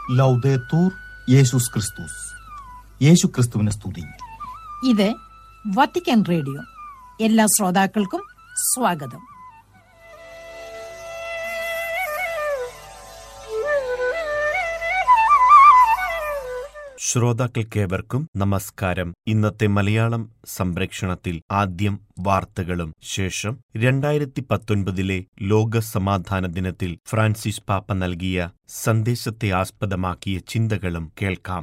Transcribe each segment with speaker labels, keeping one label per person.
Speaker 1: ലൗദേത്തൂർ യേശുസ് ക്രിസ്തുസ് യേശു ക്രിസ്തുവിനെ സ്തുതി
Speaker 2: ഇത് വത്തിക്കാൻ റേഡിയോ എല്ലാ ശ്രോതാക്കൾക്കും സ്വാഗതം
Speaker 3: ശ്രോതാക്കൾക്കേവർക്കും നമസ്കാരം ഇന്നത്തെ മലയാളം സംപ്രേക്ഷണത്തിൽ ആദ്യം വാർത്തകളും ശേഷം രണ്ടായിരത്തി പത്തൊൻപതിലെ ലോക സമാധാന ദിനത്തിൽ ഫ്രാൻസിസ് പാപ്പ നൽകിയ സന്ദേശത്തെ ആസ്പദമാക്കിയ ചിന്തകളും കേൾക്കാം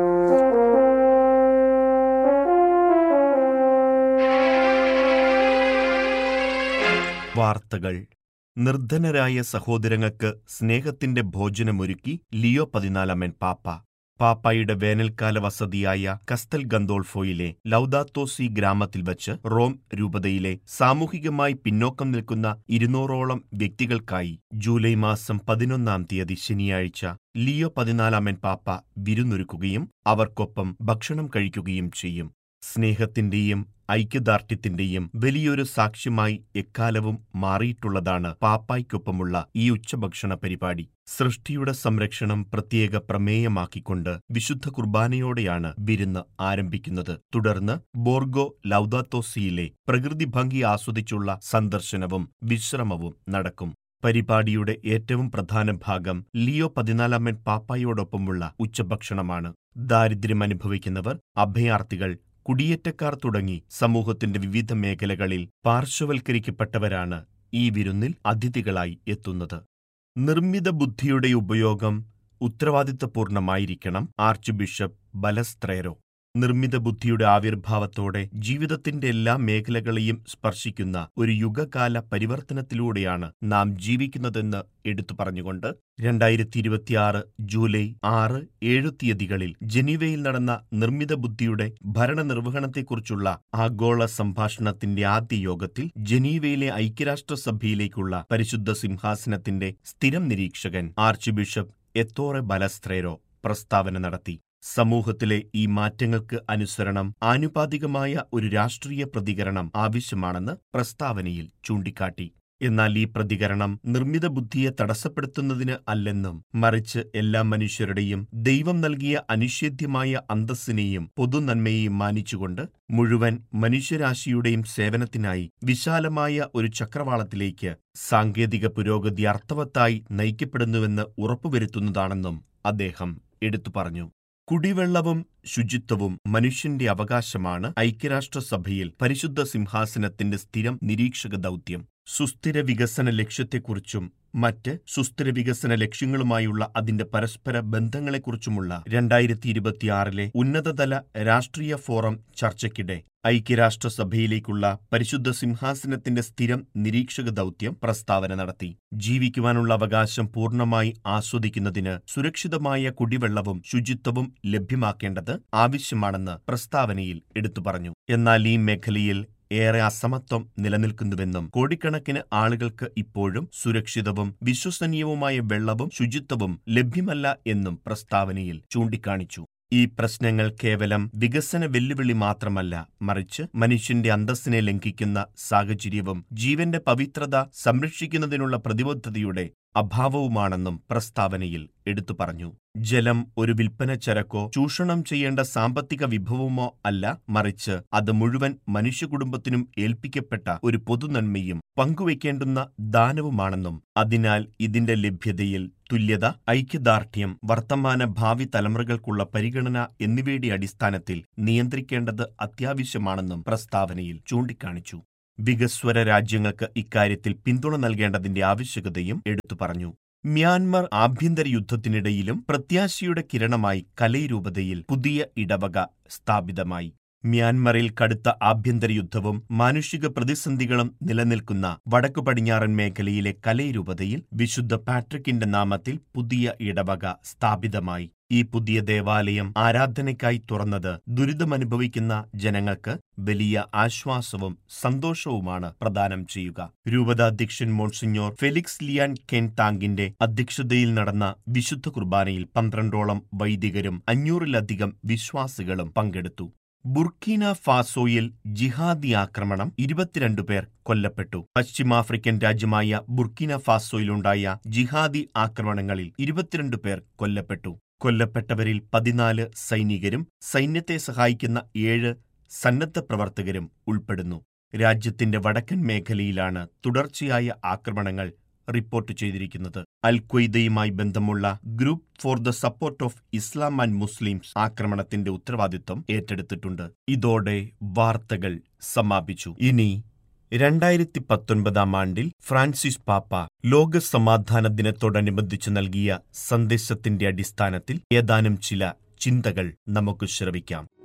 Speaker 3: വാർത്തകൾ നിർധനരായ സഹോദരങ്ങൾക്ക് സ്നേഹത്തിന്റെ ഭോജനമൊരുക്കി ലിയോ പതിനാലാമൻ പാപ്പ പാപ്പായുടെ വേനൽക്കാല വസതിയായ കസ്തൽ ഗന്തോൾഫോയിലെ ലൗദാത്തോസി ഗ്രാമത്തിൽ വച്ച് റോം രൂപതയിലെ സാമൂഹികമായി പിന്നോക്കം നിൽക്കുന്ന ഇരുന്നൂറോളം വ്യക്തികൾക്കായി ജൂലൈ മാസം പതിനൊന്നാം തീയതി ശനിയാഴ്ച ലിയോ പതിനാലാമൻ പാപ്പ വിരുന്നൊരുക്കുകയും അവർക്കൊപ്പം ഭക്ഷണം കഴിക്കുകയും ചെയ്യും സ്നേഹത്തിന്റെയും ഐക്യദാർഢ്യത്തിന്റെയും വലിയൊരു സാക്ഷ്യമായി എക്കാലവും മാറിയിട്ടുള്ളതാണ് പാപ്പായ്ക്കൊപ്പമുള്ള ഈ ഉച്ചഭക്ഷണ പരിപാടി സൃഷ്ടിയുടെ സംരക്ഷണം പ്രത്യേക പ്രമേയമാക്കിക്കൊണ്ട് വിശുദ്ധ കുർബാനയോടെയാണ് വിരുന്ന് ആരംഭിക്കുന്നത് തുടർന്ന് ബോർഗോ ലൗദാത്തോസിയിലെ പ്രകൃതി ഭംഗി ആസ്വദിച്ചുള്ള സന്ദർശനവും വിശ്രമവും നടക്കും പരിപാടിയുടെ ഏറ്റവും പ്രധാന ഭാഗം ലിയോ പതിനാലാമൻ പാപ്പായോടൊപ്പമുള്ള ഉച്ചഭക്ഷണമാണ് ദാരിദ്ര്യമനുഭവിക്കുന്നവർ അഭയാർത്ഥികൾ കുടിയേറ്റക്കാർ തുടങ്ങി സമൂഹത്തിന്റെ വിവിധ മേഖലകളിൽ പാർശ്വവൽക്കരിക്കപ്പെട്ടവരാണ് ഈ വിരുന്നിൽ അതിഥികളായി എത്തുന്നത് നിർമ്മിത ബുദ്ധിയുടെ ഉപയോഗം ഉത്തരവാദിത്തപൂർണമായിരിക്കണം ആർച്ച് ബിഷപ്പ് ബലസ്ത്രേരോ നിർമ്മിത ബുദ്ധിയുടെ ആവിർഭാവത്തോടെ ജീവിതത്തിന്റെ എല്ലാ മേഖലകളെയും സ്പർശിക്കുന്ന ഒരു യുഗകാല പരിവർത്തനത്തിലൂടെയാണ് നാം ജീവിക്കുന്നതെന്ന് എടുത്തു പറഞ്ഞുകൊണ്ട് രണ്ടായിരത്തി ഇരുപത്തിയാറ് ജൂലൈ ആറ് ഏഴ് തീയതികളിൽ ജനീവയിൽ നടന്ന നിർമ്മിത ബുദ്ധിയുടെ ഭരണനിർവഹണത്തെക്കുറിച്ചുള്ള ആഗോള സംഭാഷണത്തിന്റെ ആദ്യ യോഗത്തിൽ ജനീവയിലെ ഐക്യരാഷ്ട്രസഭയിലേക്കുള്ള പരിശുദ്ധ സിംഹാസനത്തിന്റെ സ്ഥിരം നിരീക്ഷകൻ ആർച്ച് ബിഷപ്പ് എത്തോറെ ബലസ്ത്രേരോ പ്രസ്താവന നടത്തി സമൂഹത്തിലെ ഈ മാറ്റങ്ങൾക്ക് അനുസരണം ആനുപാതികമായ ഒരു രാഷ്ട്രീയ പ്രതികരണം ആവശ്യമാണെന്ന് പ്രസ്താവനയിൽ ചൂണ്ടിക്കാട്ടി എന്നാൽ ഈ പ്രതികരണം നിർമ്മിത ബുദ്ധിയെ തടസ്സപ്പെടുത്തുന്നതിന് അല്ലെന്നും മറിച്ച് എല്ലാ മനുഷ്യരുടെയും ദൈവം നൽകിയ അനിഷേധ്യമായ അന്തസ്സിനെയും പൊതുനന്മയെയും മാനിച്ചുകൊണ്ട് മുഴുവൻ മനുഷ്യരാശിയുടെയും സേവനത്തിനായി വിശാലമായ ഒരു ചക്രവാളത്തിലേക്ക് സാങ്കേതിക പുരോഗതി അർത്ഥവത്തായി നയിക്കപ്പെടുന്നുവെന്ന് ഉറപ്പുവരുത്തുന്നതാണെന്നും അദ്ദേഹം എടുത്തു പറഞ്ഞു കുടിവെള്ളവും ശുചിത്വവും മനുഷ്യന്റെ അവകാശമാണ് ഐക്യരാഷ്ട്രസഭയിൽ പരിശുദ്ധ സിംഹാസനത്തിന്റെ സ്ഥിരം നിരീക്ഷക ദൗത്യം സുസ്ഥിര വികസന ലക്ഷ്യത്തെക്കുറിച്ചും മറ്റ് സുസ്ഥിര വികസന ലക്ഷ്യങ്ങളുമായുള്ള അതിന്റെ പരസ്പര ബന്ധങ്ങളെക്കുറിച്ചുമുള്ള രണ്ടായിരത്തി ഇരുപത്തിയാറിലെ ഉന്നതതല രാഷ്ട്രീയ ഫോറം ചർച്ചയ്ക്കിടെ ഐക്യരാഷ്ട്രസഭയിലേക്കുള്ള പരിശുദ്ധ സിംഹാസനത്തിന്റെ സ്ഥിരം നിരീക്ഷക ദൗത്യം പ്രസ്താവന നടത്തി ജീവിക്കുവാനുള്ള അവകാശം പൂർണ്ണമായി ആസ്വദിക്കുന്നതിന് സുരക്ഷിതമായ കുടിവെള്ളവും ശുചിത്വവും ലഭ്യമാക്കേണ്ടത് ആവശ്യമാണെന്ന് പ്രസ്താവനയിൽ എടുത്തു പറഞ്ഞു എന്നാൽ ഈ മേഖലയിൽ ഏറെ അസമത്വം നിലനിൽക്കുന്നുവെന്നും കോടിക്കണക്കിന് ആളുകൾക്ക് ഇപ്പോഴും സുരക്ഷിതവും വിശ്വസനീയവുമായ വെള്ളവും ശുചിത്വവും ലഭ്യമല്ല എന്നും പ്രസ്താവനയിൽ ചൂണ്ടിക്കാണിച്ചു ഈ പ്രശ്നങ്ങൾ കേവലം വികസന വെല്ലുവിളി മാത്രമല്ല മറിച്ച് മനുഷ്യന്റെ അന്തസ്സിനെ ലംഘിക്കുന്ന സാഹചര്യവും ജീവന്റെ പവിത്രത സംരക്ഷിക്കുന്നതിനുള്ള പ്രതിബദ്ധതയുടെ അഭാവവുമാണെന്നും പ്രസ്താവനയിൽ എടുത്തു പറഞ്ഞു ജലം ഒരു വിൽപ്പന ചരക്കോ ചൂഷണം ചെയ്യേണ്ട സാമ്പത്തിക വിഭവമോ അല്ല മറിച്ച് അത് മുഴുവൻ മനുഷ്യകുടുംബത്തിനും ഏൽപ്പിക്കപ്പെട്ട ഒരു പൊതുനന്മയും പങ്കുവയ്ക്കേണ്ടുന്ന ദാനവുമാണെന്നും അതിനാൽ ഇതിന്റെ ലഭ്യതയിൽ തുല്യത ഐക്യദാർഢ്യം വർത്തമാന ഭാവി തലമുറകൾക്കുള്ള പരിഗണന എന്നിവയുടെ അടിസ്ഥാനത്തിൽ നിയന്ത്രിക്കേണ്ടത് അത്യാവശ്യമാണെന്നും പ്രസ്താവനയിൽ ചൂണ്ടിക്കാണിച്ചു വികസ്വര രാജ്യങ്ങൾക്ക് ഇക്കാര്യത്തിൽ പിന്തുണ നൽകേണ്ടതിന്റെ ആവശ്യകതയും എടുത്തു പറഞ്ഞു മ്യാൻമർ ആഭ്യന്തര യുദ്ധത്തിനിടയിലും പ്രത്യാശയുടെ കിരണമായി കലൈരൂപതയിൽ പുതിയ ഇടവക സ്ഥാപിതമായി മ്യാൻമറിൽ കടുത്ത ആഭ്യന്തര യുദ്ധവും മാനുഷിക പ്രതിസന്ധികളും നിലനിൽക്കുന്ന വടക്കു പടിഞ്ഞാറൻ മേഖലയിലെ കലൈരൂപതയിൽ വിശുദ്ധ പാട്രിക്കിന്റെ നാമത്തിൽ പുതിയ ഇടവക സ്ഥാപിതമായി ഈ പുതിയ ദേവാലയം ആരാധനയ്ക്കായി തുറന്നത് ദുരിതമനുഭവിക്കുന്ന ജനങ്ങൾക്ക് വലിയ ആശ്വാസവും സന്തോഷവുമാണ് പ്രദാനം ചെയ്യുക രൂപതാധ്യക്ഷൻ മോൺസിഞ്ഞോർ ഫെലിക്സ് ലിയാൻ കെൻ താങ്കിന്റെ അധ്യക്ഷതയിൽ നടന്ന വിശുദ്ധ കുർബാനയിൽ പന്ത്രണ്ടോളം വൈദികരും അഞ്ഞൂറിലധികം വിശ്വാസികളും പങ്കെടുത്തു ബുർക്കീന ഫാസോയിൽ ജിഹാദി ആക്രമണം ഇരുപത്തിരണ്ട് പേർ കൊല്ലപ്പെട്ടു പശ്ചിമാഫ്രിക്കൻ രാജ്യമായ ബുർക്കീന ഫാസോയിലുണ്ടായ ജിഹാദി ആക്രമണങ്ങളിൽ ഇരുപത്തിരണ്ട് പേർ കൊല്ലപ്പെട്ടു കൊല്ലപ്പെട്ടവരിൽ പതിനാല് സൈനികരും സൈന്യത്തെ സഹായിക്കുന്ന ഏഴ് സന്നദ്ധ പ്രവർത്തകരും ഉൾപ്പെടുന്നു രാജ്യത്തിന്റെ വടക്കൻ മേഖലയിലാണ് തുടർച്ചയായ ആക്രമണങ്ങൾ റിപ്പോർട്ട് ചെയ്തിരിക്കുന്നത് അൽ ഖ്വയ്ദയുമായി ബന്ധമുള്ള group for the support of Islam and Muslims ആക്രമണത്തിന്റെ ഉത്തരവാദിത്വം ഏറ്റെടുത്തിട്ടുണ്ട് ഇതോടെ വാർത്തകൾ സമാപിച്ചു ഇനി രണ്ടായിരത്തി പത്തൊൻപതാം ആണ്ടിൽ ഫ്രാൻസിസ് പാപ്പ ലോക സമാധാന ദിനത്തോടനുബന്ധിച്ച് നൽകിയ സന്ദേശത്തിന്റെ അടിസ്ഥാനത്തിൽ ഏതാനും ചില ചിന്തകൾ നമുക്ക് ശ്രവിക്കാം